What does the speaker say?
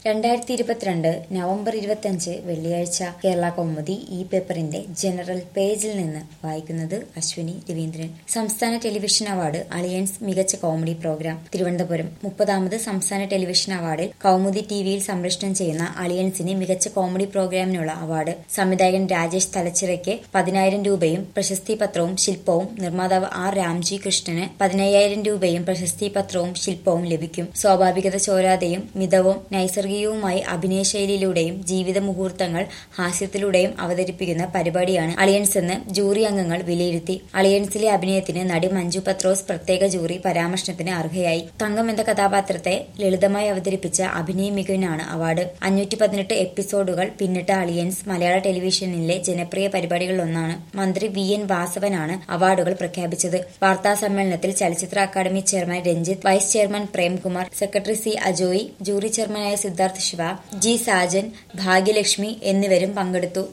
രണ്ടായിരത്തി ഇരുപത്തിരണ്ട് നവംബർ ഇരുപത്തിയഞ്ച് വെള്ളിയാഴ്ച കേരള കൗമുദി ഈ പേപ്പറിന്റെ ജനറൽ പേജിൽ നിന്ന് വായിക്കുന്നത് അശ്വിനി രവീന്ദ്രൻ സംസ്ഥാന ടെലിവിഷൻ അവാർഡ് അളിയൻസ് മികച്ച കോമഡി പ്രോഗ്രാം തിരുവനന്തപുരം മുപ്പതാമത് സംസ്ഥാന ടെലിവിഷൻ അവാർഡിൽ കൗമുദി ടിവിയിൽ സംപ്രേഷണം ചെയ്യുന്ന അളിയൻസിന് മികച്ച കോമഡി പ്രോഗ്രാമിനുള്ള അവാർഡ് സംവിധായകൻ രാജേഷ് തലച്ചിറയ്ക്ക് പതിനായിരം രൂപയും പ്രശസ്തി പത്രവും ശില്പവും നിർമ്മാതാവ് ആർ രാംജി കൃഷ്ണന് പതിനയ്യായിരം രൂപയും പ്രശസ്തി പത്രവും ശില്പവും ലഭിക്കും സ്വാഭാവികത ചോരാതെയും മിതവും നൈസർഗികവുമായി അഭിനയശൈലിയിലൂടെയും ജീവിത മുഹൂർത്തങ്ങൾ ഹാസ്യത്തിലൂടെയും അവതരിപ്പിക്കുന്ന പരിപാടിയാണ് അളിയൻസ് എന്ന് ജൂറി അംഗങ്ങൾ വിലയിരുത്തി അളിയൻസിലെ അഭിനയത്തിന് നടി മഞ്ജു പത്രോസ് പ്രത്യേക ജൂറി പരാമർശനത്തിന് അർഹയായി തങ്കം എന്ന കഥാപാത്രത്തെ ലളിതമായി അവതരിപ്പിച്ച അഭിനയ മികവിനാണ് അവാർഡ് അഞ്ഞൂറ്റി പതിനെട്ട് എപ്പിസോഡുകൾ പിന്നിട്ട അളിയൻസ് മലയാള ടെലിവിഷനിലെ ജനപ്രിയ പരിപാടികളിലൊന്നാണ് മന്ത്രി വി എൻ വാസവനാണ് അവാർഡുകൾ പ്രഖ്യാപിച്ചത് വാർത്താ സമ്മേളനത്തിൽ ചലച്ചിത്ര academy chairman Ranjith vice chairman Premkumar secretary C Ajoy jury ചെയർമാനായ സിദ്ധാർത്ഥ് ശിവ ജി സാജൻ ഭാഗ്യലക്ഷ്മി എന്നിവരും പങ്കെടുത്തു